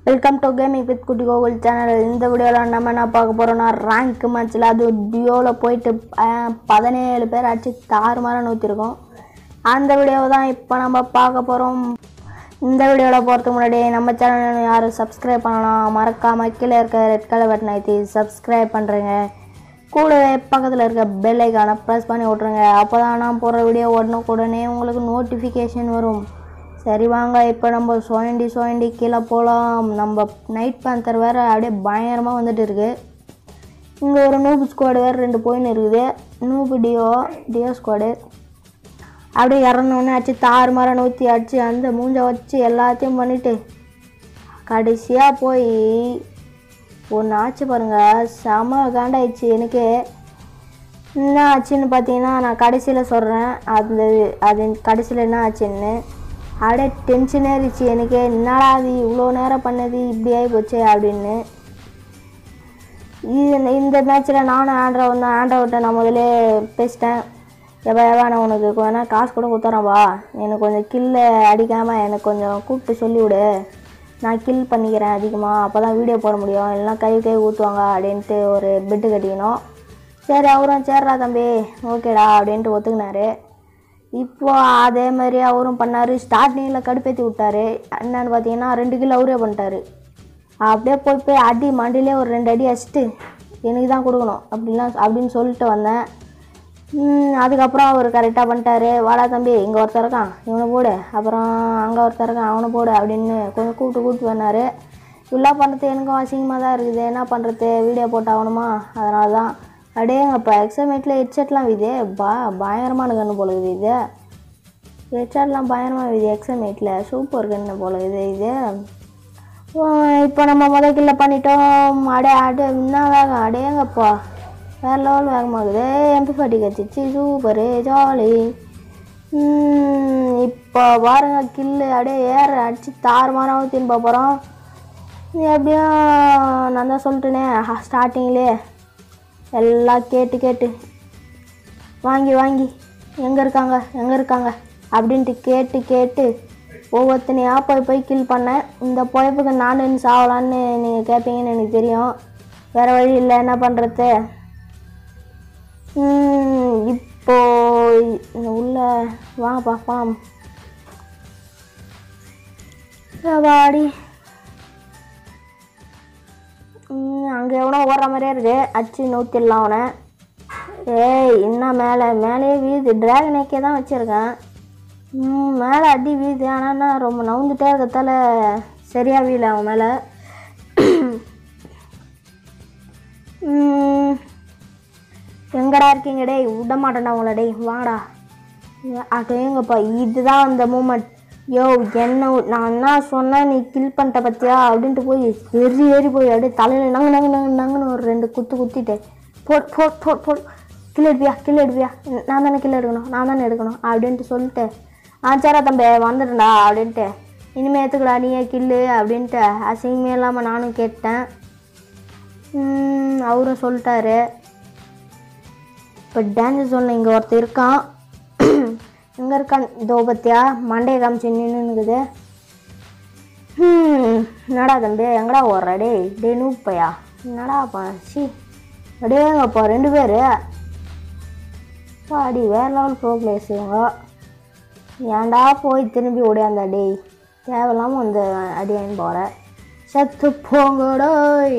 welcome to gaming with குட்டி Gokul channel இந்த வீடியோவில் நம்ம என்ன பார்க்க போகிறோம்னா ரேங்க் மேட்ச்சில் அது டியோவில் போயிட்டு அஹ், பதினேழு பேர் அடிச்சு தாறுமாறாக நூற்றிருக்கோம் அந்த வீடியோவை தான் இப்போ நம்ம பார்க்க போகிறோம் இந்த வீடியோவில் போகிறதுக்கு முன்னாடி நம்ம சேனல் யாரும் சப்ஸ்கிரைப் பண்ணலாம் மறக்காமல் கீழே இருக்க ரெட் கலர் பட்டன் ஐத்தி சப்ஸ்கிரைப் பண்ணுறேங்க கூடவே பக்கத்தில் இருக்க பெல் ஐக்கானை ப்ரெஸ் பண்ணி விட்ருங்க அப்போ தான் நான் போடுற வீடியோ உடனே உங்களுக்கு நோட்டிஃபிகேஷன் வரும் சரி வாங்க இப்போ நம்ம சுயண்டி சுயண்டி கீழே போகலாம் நம்ம நைட் பேந்தர் வேறு அப்படியே பயங்கரமாக வந்துட்டு இருக்கு இங்கே ஒரு நூபு ஸ்குவாடு வேறு ரெண்டு போயின்னு இருக்குது நூபு டியோ டியோ ஸ்குவாடு அப்படியே இறந்தோடனே அடிச்சு தாறுமாற நூற்றி அடிச்சு அந்த மூஞ்ச வச்சு எல்லாத்தையும் பண்ணிவிட்டு கடைசியாக போய் ஒன்று ஆச்சு பாருங்க செம காண்டாயிடுச்சு எனக்கு என்ன ஆச்சுன்னு பார்த்தீங்கன்னா நான் கடைசியில் சொல்கிறேன் அந்த அது கடைசியில் என்ன ஆச்சுன்னு அப்படியே டென்ஷனே இருந்துச்சு எனக்கு என்னடா அது இவ்வளோ நேரம் பண்ணது இப்படி ஆகி போச்சே அப்படின்னு இது இந்த மேட்ச்சில் நானும் ஆண்ட்ராவும் தான் ஆண்ட்ராவிட்ட நான் முதல்ல பேசிட்டேன் எவ்வளோ எவ்வளோ நான் உனக்கு வேணா காசு கூட கொடுத்துறேன்ப்பா எனக்கு கொஞ்சம் கில்லை அடிக்காமல் எனக்கு கொஞ்சம் கூப்பிட்டு சொல்லிவிடு நான் கில் பண்ணிக்கிறேன் அதிகமாக அப்போ தான் வீடியோ போட முடியும் இல்லைனா கை கை ஊற்றுவாங்க அப்படின்ட்டு ஒரு பெட்டு கட்டிக்கணும் சரி அவரும் சரிடா தம்பி ஓகேடா அப்படின்ட்டு ஒத்துக்கினாரு இப்போ அதே மாதிரி அவரும் பண்ணார் ஸ்டார்டிங்கில் கடுப்பேற்றி விட்டாரு என்னன்னு பார்த்தீங்கன்னா ரெண்டு கிலோ அவரே பண்ணிட்டாரு அப்படியே போய் போய் அடி மண்டிலே ஒரு ரெண்டு அடி அடிச்சிட்டு எனக்கு தான் கொடுக்கணும் அப்படின்லாம் அப்படின்னு சொல்லிட்டு வந்தேன் ம், அதுக்கப்புறம் அவர் கரெக்டாக பண்ணிட்டாரு வாடா தம்பி இங்கே ஒருத்தர் இருக்கான் இவனை போடு அப்புறம் அங்கே ஒருத்தர் இருக்கான் அவனை போடு அப்படின்னு கொஞ்சம் கூப்பிட்டு கூப்பிட்டு வந்தார் இப்படிலாம் பண்ணுறது எனக்கும் அசிங்கமாக தான் இருக்குது என்ன பண்ணுறது வீடியோ போட்டாகணுமா அதனால தான் அடேங்கப்பா எக்ஸாமேட்டில் ஹெட்செட்லாம் இது பா பயங்கரமான கன்று போல இருக்குது இது ஹெட்செட்லாம் பயங்கரமாக இருக்குது எக்ஸாமேட்டில் சூப்பர் கன்று போல இருக்குது இது இப்போ நம்ம முதல் கில்ல பண்ணிட்டோம் அடே அடே என்ன வேகம் அடேங்கப்பா வேற லெவல் வேகமாகுது எம்பி ஃபார்ட்டி கச்சிச்சு சூப்பரு ஜாலி இப்போ பாருங்க கில்லு அப்படியே ஏற அடிச்சு தாறுமாறாவும் திரும்ப போகிறோம் எப்படியும் நான் தான் சொல்லிட்டேனே ஸ்டார்டிங்லேயே எல்லாம் கேட்டு கேட்டு வாங்கி வாங்கி எங்கே இருக்காங்க எங்கே இருக்காங்க அப்படின்ட்டு கேட்டு கேட்டு ஒவ்வொருத்தனையாக போய் போய் கில் பண்ணேன் இந்த பொழைப்புக்கு நான் சாவலான்னு நீங்கள் கேட்பீங்கன்னு எனக்கு தெரியும் வேறு வழி இல்லை என்ன பண்ணுறது இப்போ இந்த உள்ள வாங்க பார்ப்போம் வாடி அங்கே எவனோ ஓடுற மாதிரியே இருக்கு அச்சு நூற்றிடலாம் அவனை ஏய் என்ன மேலே மேலேயே வீழுது டிராகன் ஏக்கே தான் வச்சுருக்கேன் ம், மேலே அடி வீழுது ஆனால் என்ன ரொம்ப நவுந்துட்டே இருக்கிறதால சரியா வீழ அவன் மேலே ம், எங்கடா இருக்கீங்க டேய் விட மாட்டேன்டா உங்களை டேய் வாடா அடேங்கப்பா இதுதான் அந்த மூமெண்ட் யோ என்ன உ- நான் என்ன சொன்னேன் நீ கில் பண்ணிட்ட பத்தியா அப்படின்ட்டு போய் எரி ஏறி போய் அப்படியே தலையில் நங்கு நங்கு நங்கு நங்குன்னு ஒரு ரெண்டு குத்து குத்திட்டு போட் போட் போட் போட் கில் எடுப்பியா கில் எடுப்பியா நான் தானே கில் எடுக்கணும் நான் தானே எடுக்கணும் அப்படின்ட்டு சொல்லிட்டு ஆ சரிடா தம்பி வந்துடும்டா அப்படின்ட்டு இனிமேல் எடுத்துக்கடா நீயே கில்லு அப்படின்ட்டு அசிங்கமே இல்லாமல் நானும் கேட்டேன் ம், அவரும் சொல்லிட்டாரு இப்போ டான்ஸ் ஜோனில் இங்கே ஒருத்தர் இருக்கான் எங்கே இருக்கான் இதோ பத்தியா மண்டையை காமிச்சு நின்றுக்குது ம் என்னடா தம்பி எங்கடா ஓடுற டேய் டேய் நூப்பையா என்னடாப்பா சி அடேங்கப்பா ரெண்டு பேர் பாடி வேற லெவல் ப்ரோ பிளேஸ் இவங்க ஏன்டா போய் திரும்பி ஓடியாந்தா டேய் தேவையில்லாமல் வந்து அடியான்னு போகிற செத்து போங்கடோய்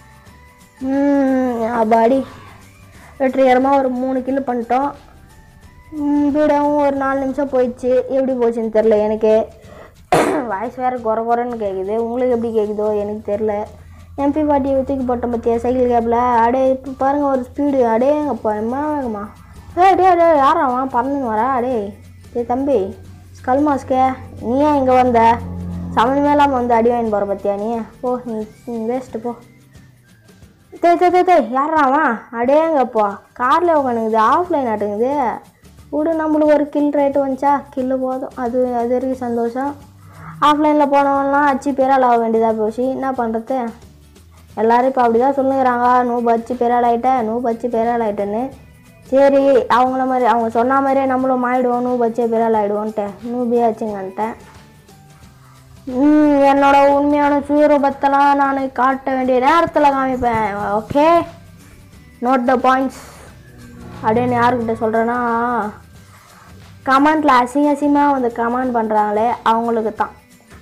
ம் அப்பாடி வெற்றிகரமாக ஒரு மூணு கிலோ பண்ணிட்டோம் ம், வீடவும் ஒரு நாலு நிமிஷம் போயிடுச்சு எப்படி போச்சுன்னு தெரில எனக்கு வாய்ஸ் வேறு குறை குறைன்னு கேட்குது உங்களுக்கு எப்படி கேட்குதோ எனக்கு தெரில எம்பி பாட்டியை தூக்கி போட்டோம் பார்த்தியா சைக்கிள் கேப்பில் அடே இப்போ பாருங்கள் ஒரு ஸ்பீடு அடே எங்கப்பா என்ன வேகமா ஏ டே டே யாரா அவன் பறந்துன்னு வரா அடே டேய் தம்பி ஸ்கல் மாஸ்கே நீ ஏன் இங்கே வந்த சம்மந்தமே இல்லாமல் வந்து அடி வாங்கி போகிற பார்த்தியா நீ போ நீ வேஸ்ட்டு போ டேய் டேய் டேய் டேய் யாரா அவன் அடேங்கப்பா காரில் உட்காந்துக்குது ஆஃப்லைன் ஆட்டுங்குது விடு நம்மளுக்கு ஒரு கில் ரேட்டு வந்துச்சா கில்லு போதும் அது அது வரைக்கும் சந்தோஷம் ஆஃப்லைனில் போனவன்லாம் அச்சு பேரால் ஆக வேண்டியதாக போச்சு என்ன பண்ணுறது எல்லாரும் இப்போ அப்படி தான் சொல்லுங்கிறாங்க நூ பச்சு பெரால் ஆகிட்டேன் நூ பச்சு பெரால் ஆகிட்டேன்னு சரி அவங்கள மாதிரி அவங்க சொன்ன மாதிரியே நம்மளும் மாறிடுவோம் நூ பச்சே பெரால் ஆகிடுவோன்ட்டு நூபியாச்சுங்கன்ட்டேன் ம், என்னோட உண்மையான சுயரூபத்தெல்லாம் நான் காட்ட வேண்டிய நேரத்தில் காமிப்பேன் ஓகே நோட் த பாயிண்ட்ஸ் அப்படின்னு யாருக்கிட்ட சொல்கிறேன்னா கமெண்டில் அசிங்க அசிங்கமாக வந்து கமெண்ட் பண்ணுறாங்களே அவங்களுக்கு தான்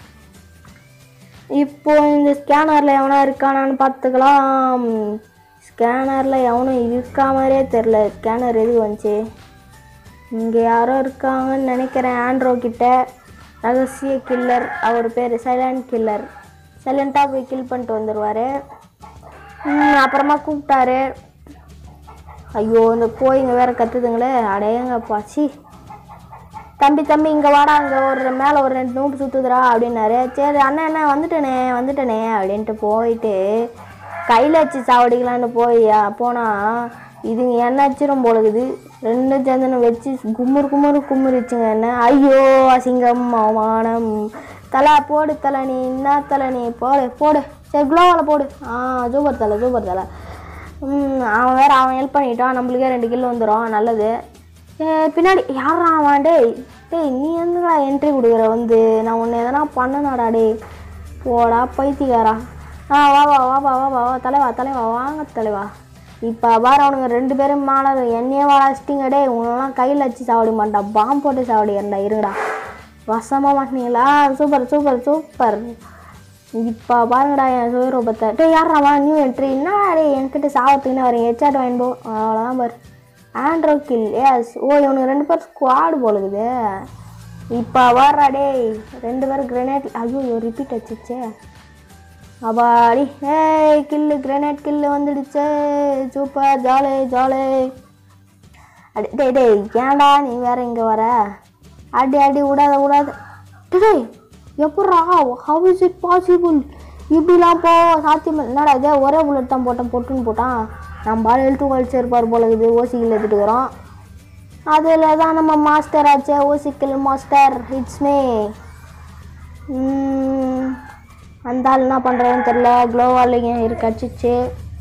இப்போ இந்த ஸ்கேனரில் எவனா இருக்கானான்னு பார்த்துக்கலாம் ஸ்கேனரில் எவனும் இருக்கா மாதிரியே தெரில ஸ்கேனர் எதுக்கு வந்துச்சு இங்கே யாரோ இருக்காங்கன்னு நினைக்கிறேன் ஆண்ட்ரோ கிட்ட ரகசிய கில்லர் அவர் பேர் சைலண்ட் கில்லர் சைலண்ட்டாக போய் கில் பண்ணிட்டு வந்துடுவார் அப்புறமா கூப்பிட்டாரு ஐயோ இந்த கோயிங்க வேற கத்துதுங்களே அடையங்கப்பா சி தம்பி தம்பி இங்கே வாடா அங்கே ஒரு மேலே ஒரு ரெண்டு நூப்பு சுற்றுதுடா அப்படின்னாரு சரி அண்ணன் என்ன வந்துட்டேனே வந்துட்டேனே அப்படின்ட்டு போயிட்டு கையில் வச்சு சாவடிக்கலான்னு போய் போனால் இதுங்க என்ன வச்சிரும் போலகுது ரெண்டும் சேர்ந்துன்னு வச்சு கும்முறு கும்முறு கும்முறிச்சுங்க என்ன ஐயோ அசிங்கம் அவமானம் தலை போடு தலை நீ என்ன தலை நீ போடு போடு சரி குளோவால் போடு ஆ சூப்பர் தலை சூப்பர் தலை ம், அவன் வேற அவன் ஹெல்ப் பண்ணிட்டான் நம்மளுக்கே ரெண்டு கிலோ வந்துடும் நல்லது ஏ, பின்னாடி யாரா அவன் டேய் டேய் நீ எந்தடா என்ட்ரி கொடுக்குற வந்து நான் உன்னை எதனா பண்ணனாடா டேய் போடா பைத்தியக்காரா ஆ வா வா வா வா வா வா வா தலைவா தலைவா வாங்க தலைவா இப்போ பாரு அவனுங்க ரெண்டு பேரும் மாலை என்னையே வாழச்சிட்டிங்க டேய் உன்னெல்லாம் கையில் வச்சு சாவடி மாட்டா பாம்பு போட்டு சாவடிக்கிறா இருங்கடா வசமாக மாட்டினீங்களா சூப்பர் சூப்பர் சூப்பர் இப்போ பாருங்கடா என் சுயரூபத்தை டேய் யாரா வா நியூ என்ட்ரி என்ன டேய் என்கிட்ட சாவத்துக்குன்னு வரீங்க ஹெச்ஆட் வாங்கிட்டு போ அவ்வளோதான் பாரு ஆண்ட்ரோ கில் எஸ் ஓ இவனுக்கு ரெண்டு பேர் ஸ்குவாடு போலுக்குது இப்போ வர்றா டேய் ரெண்டு பேரும் கிரனேட் ஐயோ ரிப்பீட் வச்சுச்சே அப்பாடி ஏய் கில்லு கிரனேட் கில்லு வந்துடுச்சே சூப்பர் ஜாலே ஜாலே அடி டேய் டேய் ஏன்டா நீ வேற இங்கே வர அடி அடி விடாத விடாத டேய், டேய் எப்பட்றா ஹவ் இஸ் இட் பாசிபிள் இப்படிலாம் போ சாத்தியம் என்னடா இதே ஒரே புல்லட் தான் போட்டேன் பொட்டுன்னு போட்டான் நம்ம ஆள் எழுத்து கழிச்சு இருப்பார் போல இது ஓசிக்கில் எடுத்துட்டு இருக்கிறோம் அதில் தான் நம்ம மாஸ்டர் ஆச்சே ஓசிக்கல் மாஸ்டர் இட்ஸ் மே அந்த ஆள் என்ன பண்ணுறதுன்னு தெரில க்ளோவாலிங்க இருக்கு அடிச்சிச்சு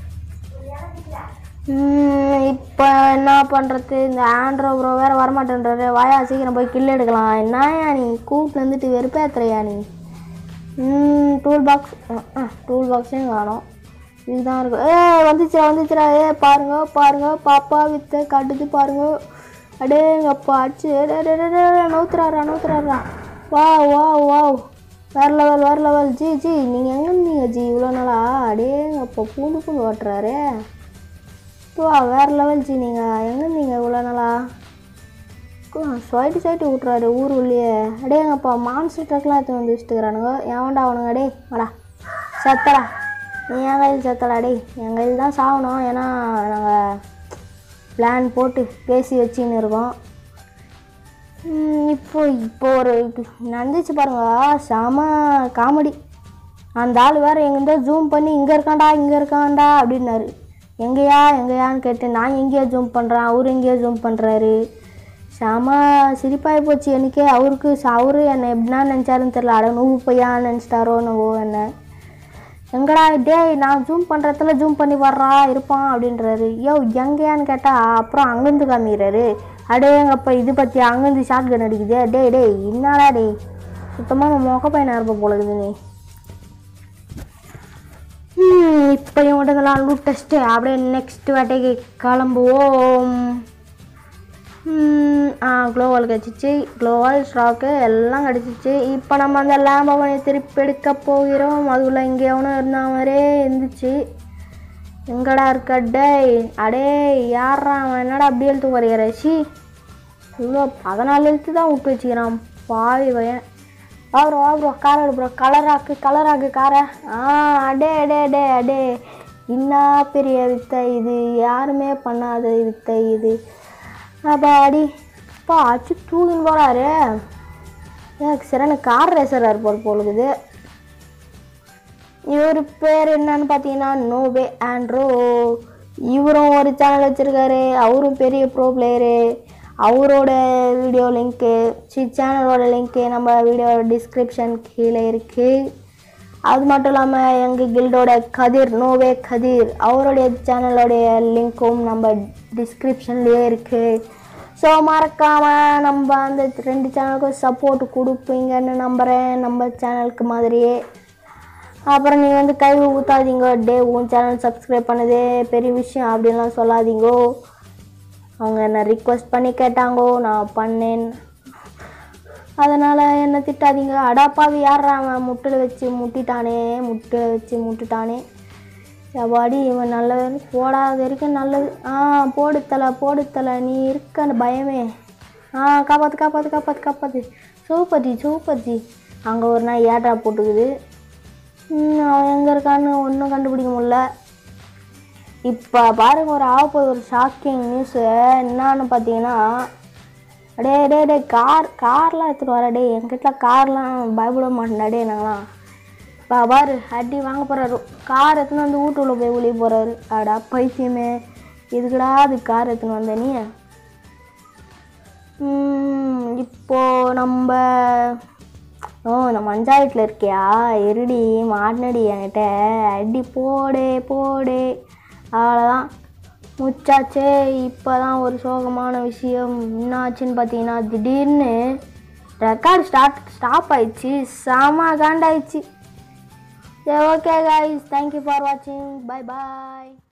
இப்போ என்ன பண்ணுறது இந்த ஆண்ட்ரோ ப்ரோ வேறு வரமாட்டேன்றாரு வாயா சீக்கிரம் போய் கில் எடுக்கலாம் என்னயா நீ கூப்பிட்டு வந்துட்டு வெறுப்பேத்துறையா நீ டூல் பாக்ஸ் டூல் பாக்ஸையும் காணும் இதுதான் இருக்கும் ஏ வந்துச்சுரா வந்துச்சுரா ஏ பாருங்க பாருங்க பாப்பா வித்த காட்டுது பாருங்க அடேங்கப்பா அடிச்சு நூத்துறாரா நூத்துறாரா வா வா வா வேற லெவல் வேற லெவல் ஜி ஜி நீங்கள் எங்கே இருந்தீங்க ஜி இவ்வளோ நாளா அடேங்கப்பா பூண்டு பூண்டு ஓட்டுறாரு வா வேற லெவல் ஜி நீங்கள் எங்கே இருந்தீங்க இவ்வளோ நாளா சைட்டு சைட்டு விட்றாரு ஊர் உள்ளே அடேங்கப்பா மான்ஸ்டர் ட்ரக்லாம் எடுத்து வந்து வச்சுட்டுக்கிறானுங்க எவன்டா அவனுங்க டே வாடா சத்தடா நீ என் கையில் சத்தடா டேய் என் கையில் தான் சாகணும் ஏன்னா நாங்கள் பிளான் போட்டு பேசி வச்சுன்னு இருக்கோம் ம், இப்போ இப்போ ஒரு நடந்துச்சு பாருங்க செம காமெடி அந்த ஆள் வேற எங்கேருந்தோ ஜூம் பண்ணி இங்கே இருக்கான்டா இங்கே இருக்கான்டா அப்படின்னாரு எங்கேயா எங்கேயான்னு கேட்டு நான் எங்கேயோ ஜூம் பண்ணுறேன் அவர் எங்கேயோ ஜூம் பண்ணுறாரு செம சிரிப்பாகி போச்சு எனக்கே அவருக்கு ச- அவரு என்னை எப்படின்னா நினச்சாருன்னு தெரில அட நூவு பையான்னு நினச்சிட்டாரோ என்னவோ என்ன எங்கடா டேய் நான் ஜூம் பண்ணுறதுல ஜூம் பண்ணி வர்றா இருப்பான் அப்படின்றாரு யோ எங்கேயான்னு கேட்டால் அப்புறம் அங்கேருந்து காமிக்கிறாரு அடே எங்கப்பா இது பற்றி அங்கேருந்து ஷார்ட் கன் அடிக்குது டேய் டேய் என்னடா டேய் சுத்தமாக மொக்க பையனாக இருப்ப போல இருக்குது நீ ம், இப்போ இவங்கள்ட்டலாம் லூட் டெஸ்ட்டு அப்படியே நெக்ஸ்ட் வேட்டைக்கு கிளம்புவோம் ம், ஆ க்ளோவால் கிடச்சிச்சு க்ளோவால் ஸ்டாக்கு எல்லாம் கிடச்சிச்சு இப்போ நம்ம அந்த லேம்பவனை திருப்பி எடுக்க போகிறோம் அதுக்குள்ளே இங்கே எவனோ இருந்த மாதிரியே இருந்துச்சு எங்கடா இருக்க டேய் அடே யாரா அவன் என்னடா அப்படி எழுத்து வரைகிற சி இவ்வளோ பதினாலு எழுத்து தான் விட்டு வச்சுக்கிறான் பாவி பையன் வா ப்ரோ வா ப்ரோ கார் எடு ப்ரோ கலராக்கு கலராக்கு காரை ஆ அடே அடே அடே அடே என்ன பெரிய வித்தை இது யாருமே பண்ணாத வித்தை இது அப்பாடி அப்பா அச்சு தூக்கின்னு போகிறாரு எனக்கு சரியான கார் ரேசராக இருப்பார் போலுக்குது இவர் பேர் என்னன்னு பார்த்தீங்கன்னா நோவே ஆண்ட்ரோ இவரும் ஒரு சேனல் வச்சுருக்காரு அவரும் பெரிய ப்ரோ பிளேயரு அவரோட வீடியோ லிங்க்கு சி சேனலோட லிங்க்கு நம்ம வீடியோ டிஸ்கிரிப்ஷன் கீழே இருக்குது அது மட்டும் இல்லாமல் எங்கள் கில்டோட கதிர் நோவே கதிர் அவருடைய சேனலோடைய லிங்க்கும் நம்ம டிஸ்கிரிப்ஷன்லேயே இருக்குது ஸோ மறக்காமல் நம்ம அந்த ரெண்டு சேனலுக்கும் சப்போர்ட் கொடுப்பீங்கன்னு நம்புகிறேன் நம்ம சேனலுக்கு மாதிரியே அப்புறம் நீங்கள் வந்து கை ஊற்றாதீங்க டே உன் சேனல் சப்ஸ்கிரைப் பண்ணதே பெரிய விஷயம் அப்படின்லாம் சொல்லாதீங்கோ அவங்க என்ன ரிக்வெஸ்ட் பண்ணி கேட்டாங்கோ நான் பண்ணேன் அதனால் என்ன திட்டாதீங்க அடாப்பாவி யாரா அவன் முட்டில் வச்சு முட்டிட்டானே முட்டில் வச்சு முட்டிட்டானே எவாடி இவன் நல்லவன் போடாத வரைக்கும் நல்லது ஆ போடு தலை போடு தலை நீ இருக்க அந்த பயமே ஆ காப்பாற்று காப்பாற்று காப்பாற்று காப்பாற்று சூப்பர்ஜி சூப்பர்ஜி அங்கே ஒரு நாள் ஏட்டா போட்டுக்குது ம், அவன் எங்கே இருக்கான்னு ஒன்றும் கண்டுபிடிக்க முடியல இப்போ பாருங்க ஒரு ஆகப்போது ஒரு ஷாக்கிங் நியூஸு என்னான்னு பார்த்தீங்கன்னா அடே டே டே கார் கார்லாம் எடுத்துகிட்டு வர டே எங்கிட்ட கார்லாம் பயப்பட மாட்டேன்டா டே நாங்களாம் பா பாரு அடி வாங்க போகிறாரு கார் எடுத்துன்னு வந்து வீட்டுக்குள்ளே போய் ஒளிய போகிறாரு அடா பைத்தியமே எதுக்குடா அது கார் எடுத்துன்னு வந்த நீ ம், இப்போ நம்ம ஓ நம்ம பஞ்சாயத்தில் இருக்கியா இருடி மாட்டினடி என்கிட்ட அடி போடே போடே அவ்வளோதான் முச்சாச்சே இப்போ தான் ஒரு சோகமான விஷயம் என்னாச்சுன்னு பார்த்தீங்கன்னா திடீர்னு ரெக்கார்ட் ஸ்டார்ட் ஸ்டாப் ஆயிடுச்சு செம காண்டாயிடுச்சு சரி ஓகே கைஸ் தேங்க்யூ ஃபார் வாட்சிங் பை பாய்